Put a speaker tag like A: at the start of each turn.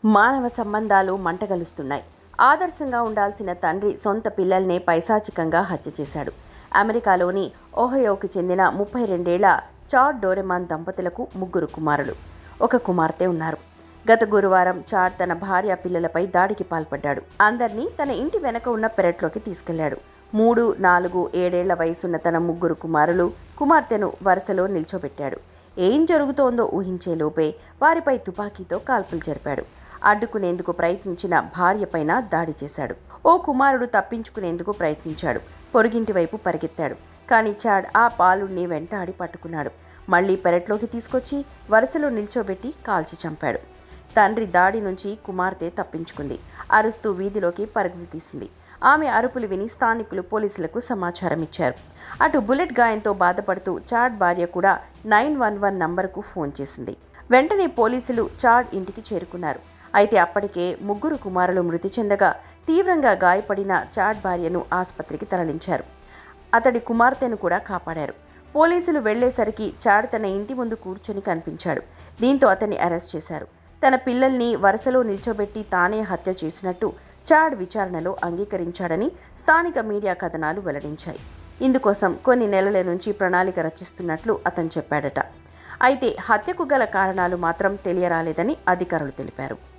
A: మానవ సంబంధాలు మంటగలుస్తున్నాయి ఆదర్శంగా ఉండాల్సిన తండ్రి సొంత పిల్లల్నే పైశాచికంగా హత్య చేశాడు అమెరికాలోని ఓహయోకి చెందిన ముప్పై రెండేళ్ల చాడ్ డోరెమాన్ దంపతులకు ముగ్గురు కుమారులు ఒక కుమార్తె ఉన్నారు గత గురువారం చాడ్ తన భార్య పిల్లలపై దాడికి పాల్పడ్డాడు అందర్నీ తన ఇంటి వెనక ఉన్న పెరట్లోకి తీసుకెళ్లాడు మూడు నాలుగు ఏడేళ్ల వయసున్న తన ముగ్గురు కుమారులు కుమార్తెను వరుసలో నిల్చోబెట్టాడు ఏం జరుగుతోందో ఊహించే లోపే వారిపై తుపాకీతో కాల్పులు జరిపాడు అడ్డుకునేందుకు ప్రయత్నించిన భార్యపైన దాడి చేశాడు ఓ కుమారుడు తప్పించుకునేందుకు ప్రయత్నించాడు పొరుగింటి వైపు పరిగెత్తాడు కానీ చాడ్ ఆ పాలుణ్ణి వెంటాడి పట్టుకున్నాడు మళ్ళీ పెరట్లోకి తీసుకొచ్చి వరుసలో నిల్చోబెట్టి కాల్చి చంపాడు తండ్రి దాడి నుంచి కుమార్తె తప్పించుకుంది అరుస్తూ వీధిలోకి పరుగులు తీసింది ఆమె అరుపులు విని స్థానికులు పోలీసులకు సమాచారం ఇచ్చారు అటు బుల్లెట్ గాయంతో బాధపడుతూ చాడ్ భార్య కూడా నైన్ వన్ వన్ నంబర్కు ఫోన్ చేసింది వెంటనే పోలీసులు చాడ్ ఇంటికి చేరుకున్నారు అయితే అప్పటికే ముగ్గురు కుమారులు మృతి చెందగా తీవ్రంగా గాయపడిన చాడ్ భార్యను ఆసుపత్రికి తరలించారు అతడి కుమార్తెను కూడా కాపాడారు పోలీసులు వెళ్లేసరికి చాడ్ తన ఇంటి ముందు కూర్చొని కనిపించాడు దీంతో అతన్ని అరెస్ట్ చేశారు తన పిల్లల్ని వరుసలో నిల్చోబెట్టి తానే హత్య చేసినట్టు చాడ్ విచారణలో అంగీకరించాడని స్థానిక మీడియా కథనాలు వెల్లడించాయి ఇందుకోసం కొన్ని నెలల నుంచి ప్రణాళిక రచిస్తున్నట్లు అతను చెప్పాడట అయితే హత్యకు గల కారణాలు మాత్రం తెలియరాలేదని అధికారులు తెలిపారు